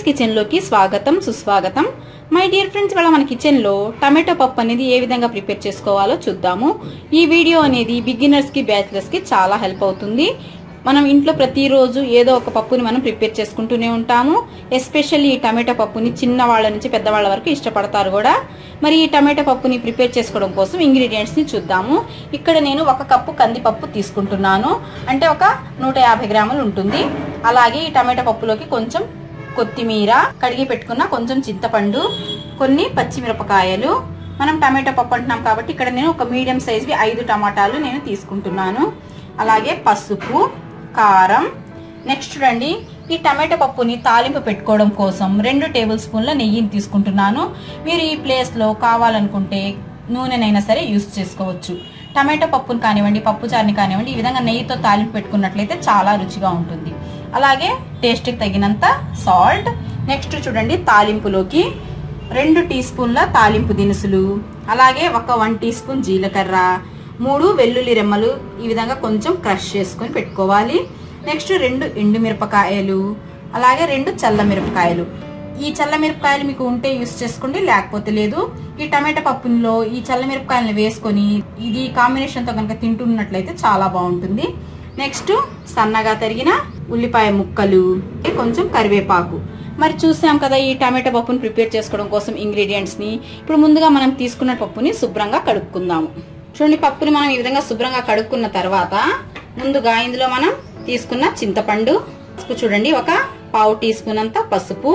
కిచెన్లోకి స్వాగతం సుస్వాగతం మై డియర్ ఫ్రెండ్స్ ఇవాళ మన కిచెన్లో టమాటో పప్పు అనేది ఏ విధంగా ప్రిపేర్ చేసుకోవాలో చూద్దాము ఈ వీడియో అనేది బిగినర్స్కి బ్యాచిలర్స్కి చాలా హెల్ప్ అవుతుంది మనం ఇంట్లో ప్రతిరోజు ఏదో ఒక పప్పుని మనం ప్రిపేర్ చేసుకుంటూనే ఉంటాము ఎస్పెషల్లీ ఈ టమాటో పప్పుని చిన్న వాళ్ళ నుంచి పెద్దవాళ్ళ వరకు ఇష్టపడతారు కూడా మరి ఈ టమాటో పప్పుని ప్రిపేర్ చేసుకోవడం కోసం ఇంగ్రీడియంట్స్ని చూద్దాము ఇక్కడ నేను ఒక కప్పు కందిపప్పు తీసుకుంటున్నాను అంటే ఒక నూట యాభై గ్రాములు ఉంటుంది అలాగే ఈ టమాటో పప్పులోకి కొంచెం కొత్తిమీర కడిగి పెట్టుకున్న కొంచెం చింతపండు కొన్ని పచ్చిమిరపకాయలు మనం టమాటో పప్పు అంటున్నాం కాబట్టి ఇక్కడ నేను ఒక మీడియం సైజ్వి ఐదు టమాటాలు నేను తీసుకుంటున్నాను అలాగే పసుపు కారం నెక్స్ట్ చూడండి ఈ టమాటో పప్పుని తాలింపు పెట్టుకోవడం కోసం రెండు టేబుల్ స్పూన్ల నెయ్యిని తీసుకుంటున్నాను మీరు ఈ ప్లేస్లో కావాలనుకుంటే నూనెనైనా సరే యూస్ చేసుకోవచ్చు టమాటో పప్పుని కానివ్వండి పప్పు చారుని కానివ్వండి ఈ విధంగా నెయ్యితో తాలింపు పెట్టుకున్నట్లయితే చాలా రుచిగా ఉంటుంది అలాగే టేస్ట్కి తగినంత సాల్ట్ నెక్స్ట్ చూడండి తాలింపులోకి రెండు టీ స్పూన్ల తాలింపు దినుసులు అలాగే ఒక వన్ టీ స్పూన్ జీలకర్ర మూడు వెల్లుల్లి రెమ్మలు ఈ విధంగా కొంచెం క్రష్ చేసుకొని పెట్టుకోవాలి నెక్స్ట్ రెండు ఎండు మిరపకాయలు అలాగే రెండు చల్ల మిరపకాయలు ఈ చల్ల మిరపకాయలు మీకు ఉంటే యూస్ చేసుకోండి లేకపోతే లేదు ఈ టమాటా పప్పులో ఈ చల్ల మిరపకాయలను వేసుకొని ఇది కాంబినేషన్తో కనుక తింటున్నట్లయితే చాలా బాగుంటుంది నెక్స్ట్ సన్నగా తరిగిన ఉల్లిపాయ ముక్కలు కొంచెం కరివేపాకు మరి చూసాం కదా ఈ టమాటా పప్పుని ప్రిపేర్ చేసుకోవడం కోసం ఇంగ్రీడియంట్స్ని ఇప్పుడు ముందుగా మనం తీసుకున్న పప్పుని శుభ్రంగా కడుక్కుందాము చూడండి పప్పుని మనం ఈ విధంగా శుభ్రంగా కడుక్కున్న తర్వాత ముందుగా ఇందులో మనం తీసుకున్న చింతపండు చూడండి ఒక పావు టీ స్పూన్ అంత పసుపు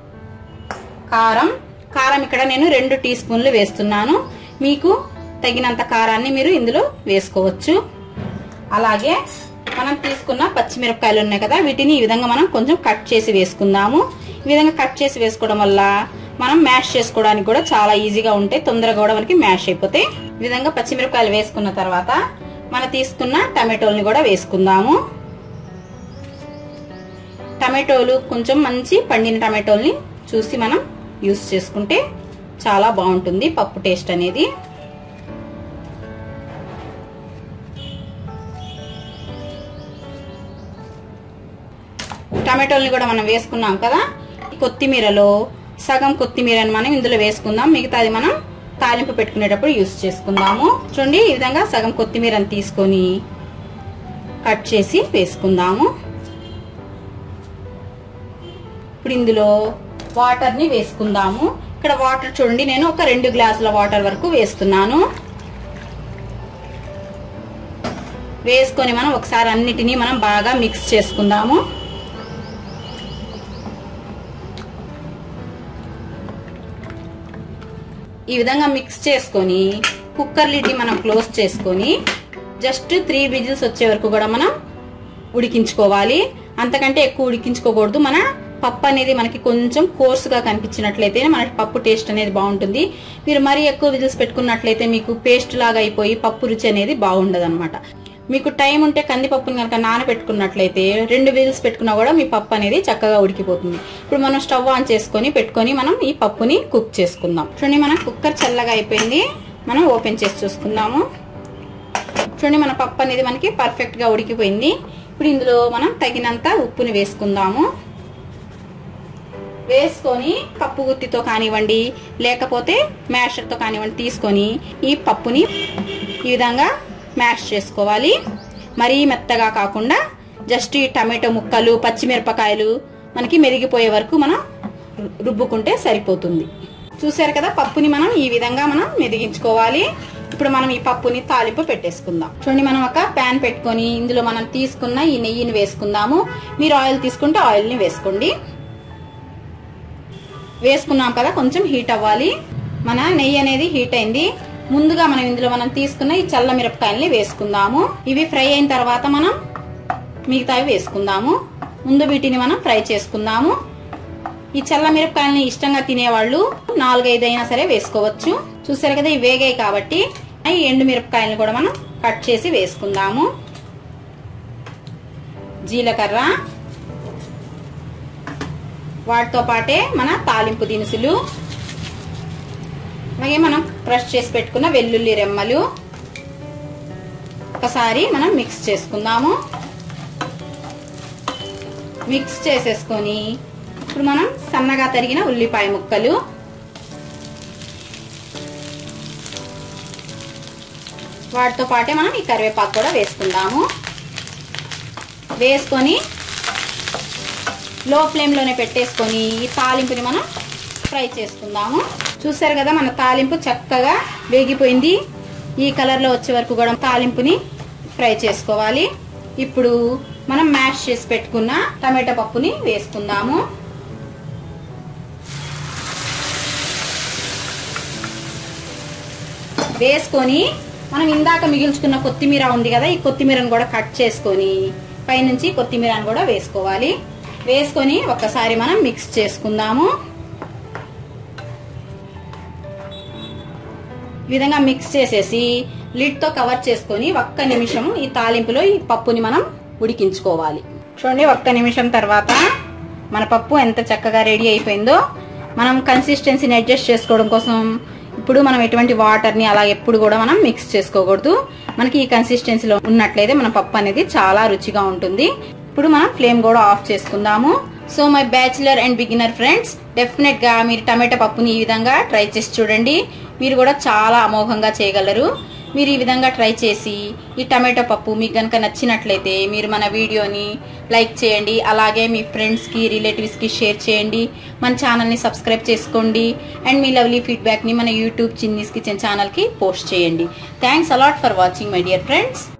కారం కారం ఇక్కడ నేను రెండు టీ స్పూన్లు వేస్తున్నాను మీకు తగినంత కారాన్ని మీరు ఇందులో వేసుకోవచ్చు అలాగే మనం తీసుకున్న పచ్చిమిరపకాయలు ఉన్నాయి కదా వీటిని ఈ విధంగా మనం కొంచెం కట్ చేసి వేసుకుందాము ఈ విధంగా కట్ చేసి వేసుకోవడం వల్ల మనం మ్యాష్ చేసుకోవడానికి కూడా చాలా ఈజీగా ఉంటాయి తొందరగా కూడా మనకి మ్యాష్ అయిపోతాయి ఈ విధంగా పచ్చిమిరపకాయలు వేసుకున్న తర్వాత మనం తీసుకున్న టమాటోల్ని కూడా వేసుకుందాము టమాటోలు కొంచెం మంచి పండిన టమాటోల్ని చూసి మనం యూస్ చేసుకుంటే చాలా బాగుంటుంది పప్పు టేస్ట్ అనేది టమాటోల్ని కూడా మనం వేసుకున్నాం కదా కొత్తిమీరలో సగం కొత్తిమీరని మనం ఇందులో వేసుకుందాం మిగతాది మనం తాలింపు పెట్టుకునేటప్పుడు యూస్ చేసుకుందాము చూడండి ఈ విధంగా సగం కొత్తిమీరని తీసుకొని కట్ చేసి వేసుకుందాము ఇప్పుడు ఇందులో వాటర్ని వేసుకుందాము ఇక్కడ వాటర్ చూడండి నేను ఒక రెండు గ్లాసుల వాటర్ వరకు వేస్తున్నాను వేసుకొని మనం ఒకసారి అన్నిటినీ మనం బాగా మిక్స్ చేసుకుందాము ఈ విధంగా మిక్స్ చేసుకొని కుక్కర్ లిడ్ని మనం క్లోజ్ చేసుకొని జస్ట్ త్రీ విజిల్స్ వచ్చే వరకు కూడా మనం ఉడికించుకోవాలి అంతకంటే ఎక్కువ ఉడికించుకోకూడదు మన పప్పు అనేది మనకి కొంచెం కోర్సుగా కనిపించినట్లయితే మనకి పప్పు టేస్ట్ అనేది బాగుంటుంది మీరు మరీ ఎక్కువ విజిల్స్ పెట్టుకున్నట్లయితే మీకు పేస్ట్ లాగా అయిపోయి పప్పు రుచి అనేది బాగుండదు అనమాట మీకు టైం ఉంటే కందిపప్పుని కనుక నానబెట్టుకున్నట్లయితే రెండు విజిల్స్ పెట్టుకున్నా కూడా మీ పప్పు అనేది చక్కగా ఉడికిపోతుంది ఇప్పుడు మనం స్టవ్ ఆన్ చేసుకొని పెట్టుకొని మనం ఈ పప్పుని కుక్ చేసుకుందాం చూడండి మన కుక్కర్ చల్లగా అయిపోయింది మనం ఓపెన్ చేసి చూసుకుందాము చూడండి మన పప్పు అనేది మనకి పర్ఫెక్ట్గా ఉడికిపోయింది ఇప్పుడు ఇందులో మనం తగినంత ఉప్పుని వేసుకుందాము వేసుకొని పప్పు గుత్తితో కానివ్వండి లేకపోతే మ్యాషర్తో కానివ్వండి తీసుకొని ఈ పప్పుని ఈ విధంగా మ్యాష్ చేసుకోవాలి మరీ మెత్తగా కాకుండా జస్ట్ ఈ టమాటో ముక్కలు పచ్చిమిరపకాయలు మనకి మెరిగిపోయే వరకు మనం రుబ్బుకుంటే సరిపోతుంది చూసారు కదా పప్పుని మనం ఈ విధంగా మనం మెదిగించుకోవాలి ఇప్పుడు మనం ఈ పప్పుని తాలింపు పెట్టేసుకుందాం చూడండి మనం ఒక ప్యాన్ పెట్టుకొని ఇందులో మనం తీసుకున్న ఈ నెయ్యిని వేసుకుందాము మీరు ఆయిల్ తీసుకుంటే ఆయిల్ని వేసుకోండి వేసుకున్నాం కదా కొంచెం హీట్ అవ్వాలి మన నెయ్యి అనేది హీట్ అయింది ముందుగా మనం ఇందులో మనం తీసుకున్న ఈ చల్ల మిరపకాయల్ని వేసుకుందాము ఇవి ఫ్రై అయిన తర్వాత మనం మిగతావి వేసుకుందాము ముందు వీటిని మనం ఫ్రై చేసుకుందాము ఈ చల్ల మిరపకాయలని ఇష్టంగా తినేవాళ్ళు నాలుగైదు అయినా సరే వేసుకోవచ్చు చూసారు కదా ఇవి వేగాయి కాబట్టి ఈ ఎండు మిరపకాయలను కూడా మనం కట్ చేసి వేసుకుందాము జీలకర్ర వాటితో పాటే మన తాలింపు దినుసులు అలాగే మనం క్రష్ చేసి పెట్టుకున్న వెల్లుల్లి రెమ్మలు ఒకసారి మనం మిక్స్ చేసుకుందాము మిక్స్ చేసేసుకొని ఇప్పుడు మనం సన్నగా తరిగిన ఉల్లిపాయ ముక్కలు వాటితో పాటే మనం ఈ కరివేపాకు కూడా వేసుకుందాము వేసుకొని లో ఫ్లేమ్లోనే పెట్టేసుకొని ఈ తాలింపుని మనం ఫ్రై చేసుకుందాము చూసారు కదా మన తాలింపు చక్కగా వేగిపోయింది ఈ కలర్లో వచ్చే వరకు కూడా తాలింపుని ఫ్రై చేసుకోవాలి ఇప్పుడు మనం మ్యాష్ చేసి పెట్టుకున్న టమాటా పప్పుని వేసుకుందాము వేసుకొని మనం ఇందాక మిగిల్చుకున్న కొత్తిమీర ఉంది కదా ఈ కొత్తిమీరను కూడా కట్ చేసుకొని పైనుంచి కొత్తిమీరను కూడా వేసుకోవాలి వేసుకొని ఒక్కసారి మనం మిక్స్ చేసుకుందాము ఈ విధంగా మిక్స్ చేసేసి లిడ్ తో కవర్ చేసుకొని ఒక్క నిమిషం ఈ తాలింపులో ఈ పప్పుని మనం ఉడికించుకోవాలి చూడండి ఒక్క నిమిషం తర్వాత మన పప్పు ఎంత చక్కగా రెడీ అయిపోయిందో మనం కన్సిస్టెన్సీని అడ్జస్ట్ చేసుకోవడం కోసం ఇప్పుడు మనం ఎటువంటి వాటర్ని అలా ఎప్పుడు కూడా మనం మిక్స్ చేసుకోకూడదు మనకి ఈ కన్సిస్టెన్సీలో ఉన్నట్లయితే మన పప్పు అనేది చాలా రుచిగా ఉంటుంది ఇప్పుడు మనం ఫ్లేమ్ కూడా ఆఫ్ చేసుకుందాము so my bachelor and beginner friends definite గా మీరు టమాటా పప్పుని ఈ విధంగా ట్రై చేసి చూడండి మీరు కూడా చాలా అమోఘంగా చేయగలరు మీరు ఈ విధంగా ట్రై చేసి ఈ టమాటో పప్పు మీకు కనుక నచ్చినట్లయితే మీరు మన వీడియోని లైక్ చేయండి అలాగే మీ ఫ్రెండ్స్కి రిలేటివ్స్కి షేర్ చేయండి మన ఛానల్ని సబ్స్క్రైబ్ చేసుకోండి అండ్ మీ లవ్లీ ఫీడ్బ్యాక్ని మన యూట్యూబ్ చిన్నీస్ కిచెన్ ఛానల్కి పోస్ట్ చేయండి thanks a lot for watching my dear friends